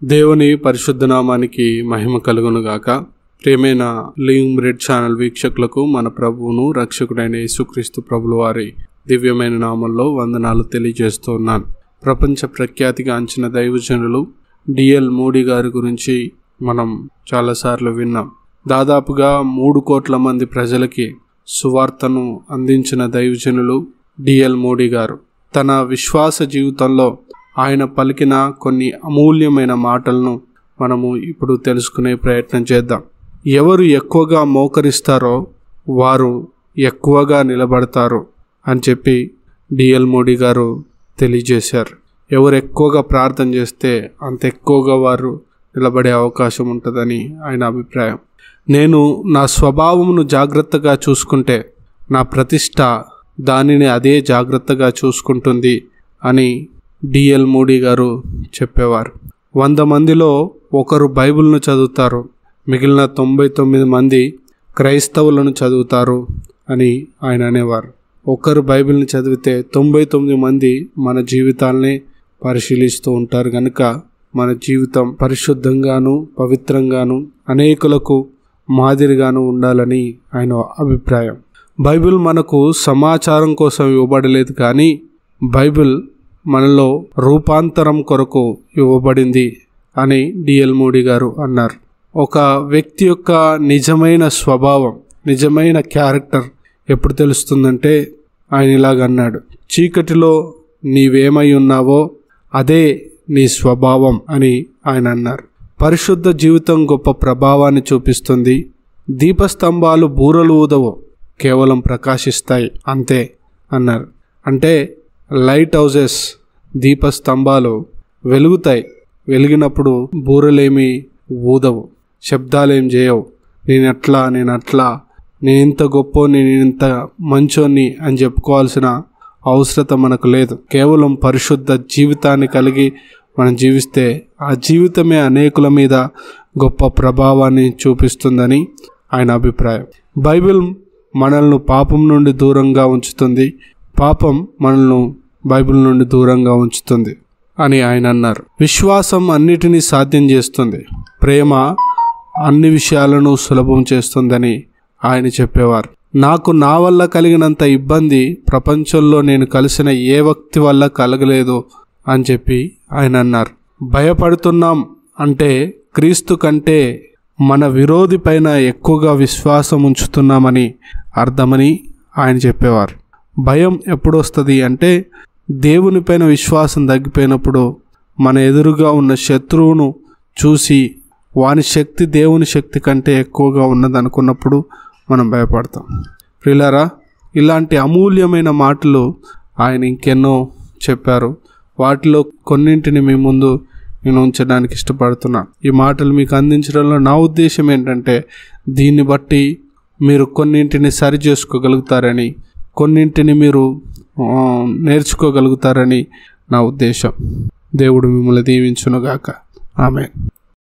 దేవుని పరిశుద్ధ నామానికి మహిమ కలుగును గాక ప్రియమైన లివింగ్ బ్రెడ్ ఛానల్ వీక్షకులకు మన ప్రభువును రక్షకుడైన యేసుక్రీస్తు ప్రభుల వారి దివ్యమైన నామంలో వందనాలు తెలియజేస్తూ ఉన్నాను ప్రపంచ ప్రఖ్యాతిగాంచిన దైవజనులు డిఎల్ మోడీ గారి గురించి మనం చాలాసార్లు విన్నాం దాదాపుగా మూడు కోట్ల మంది ప్రజలకి సువార్తను అందించిన దైవజనులు డిఎల్ మోడీ గారు తన విశ్వాస జీవితంలో ఆయన పలికిన కొన్ని అమూల్యమైన మాటలను మనము ఇప్పుడు తెలుసుకునే ప్రయత్నం చేద్దాం ఎవరు ఎక్కువగా మోకరిస్తారో వారు ఎక్కువగా నిలబడతారు అని చెప్పి డిఎల్ మోడీ గారు తెలియజేశారు ఎవరు ఎక్కువగా ప్రార్థన చేస్తే అంత ఎక్కువగా వారు నిలబడే అవకాశం ఉంటుందని ఆయన అభిప్రాయం నేను నా స్వభావమును జాగ్రత్తగా చూసుకుంటే నా ప్రతిష్ట దానిని అదే జాగ్రత్తగా చూసుకుంటుంది అని డిఎల్ మోడీ గారు చెప్పేవారు వంద మందిలో ఒకరు బైబిల్ను చదువుతారు మిగిలిన తొంభై తొమ్మిది మంది క్రైస్తవులను చదువుతారు అని ఆయన అనేవారు ఒకరు బైబిల్ని చదివితే తొంభై తొమ్మిది మంది మన జీవితాల్ని పరిశీలిస్తూ ఉంటారు కనుక మన జీవితం పరిశుద్ధంగాను పవిత్రంగాను అనేకులకు మాదిరిగాను ఉండాలని ఆయన అభిప్రాయం బైబిల్ మనకు సమాచారం కోసం ఇవ్వబడలేదు కానీ బైబిల్ మనలో రూపాంతరం కొరకు ఇవ్వబడింది అని డిఎల్ మోడీ గారు అన్నారు ఒక వ్యక్తి యొక్క నిజమైన స్వభావం నిజమైన క్యారెక్టర్ ఎప్పుడు తెలుస్తుందంటే ఆయన ఇలాగ అన్నాడు చీకటిలో నీవేమై ఉన్నావో అదే నీ స్వభావం అని ఆయన అన్నారు పరిశుద్ధ జీవితం గొప్ప ప్రభావాన్ని చూపిస్తుంది దీపస్తంభాలు బూరలు ఊదవు కేవలం ప్రకాశిస్తాయి అంతే అన్నారు అంటే లైట్ హౌజెస్ దీపస్తంభాలు వెలుగుతాయి వెలిగినప్పుడు బూరలేమి ఊదవు శబ్దాలేం చేయవు నేను ఎట్లా నేను అట్లా నేను ఇంత గొప్ప నేను ఇంత మంచోని అని చెప్పుకోవాల్సిన అవసరత మనకు లేదు కేవలం పరిశుద్ధ జీవితాన్ని కలిగి మనం జీవిస్తే ఆ జీవితమే అనేకుల మీద గొప్ప ప్రభావాన్ని చూపిస్తుందని ఆయన అభిప్రాయం బైబిల్ మనల్ని పాపం నుండి దూరంగా ఉంచుతుంది పాపం మనల్ని బైబిల్ నుండి దూరంగా ఉంచుతుంది అని ఆయన అన్నారు విశ్వాసం అన్నిటినీ సాధ్యం చేస్తుంది ప్రేమ అన్ని విషయాలను సులభం చేస్తుందని ఆయన చెప్పేవారు నాకు నా వల్ల కలిగినంత ఇబ్బంది ప్రపంచంలో నేను కలిసిన ఏ వ్యక్తి వల్ల కలగలేదు అని చెప్పి ఆయన అన్నారు భయపడుతున్నాం అంటే క్రీస్తు కంటే మన విరోధి పైన ఎక్కువగా విశ్వాసం ఉంచుతున్నామని అర్థమని ఆయన చెప్పేవారు భయం ఎప్పుడు వస్తుంది అంటే దేవునిపైన విశ్వాసం తగ్గిపోయినప్పుడు మన ఎదురుగా ఉన్న శత్రువును చూసి వాని శక్తి దేవుని శక్తి కంటే ఎక్కువగా ఉన్నదనుకున్నప్పుడు మనం భయపడతాం ప్రిలారా ఇలాంటి అమూల్యమైన మాటలు ఆయన ఇంకెన్నో చెప్పారు వాటిలో కొన్నింటిని మీ ముందు నేను ఉంచడానికి ఇష్టపడుతున్నా ఈ మాటలు మీకు అందించడంలో నా ఉద్దేశం ఏంటంటే దీన్ని బట్టి మీరు కొన్నింటిని సరి చేసుకోగలుగుతారని కొన్నింటిని మీరు నేర్చుకోగలుగుతారని నా ఉద్దేశం దేవుడు మిమ్మల్ని దీవించునుగాక ఆమె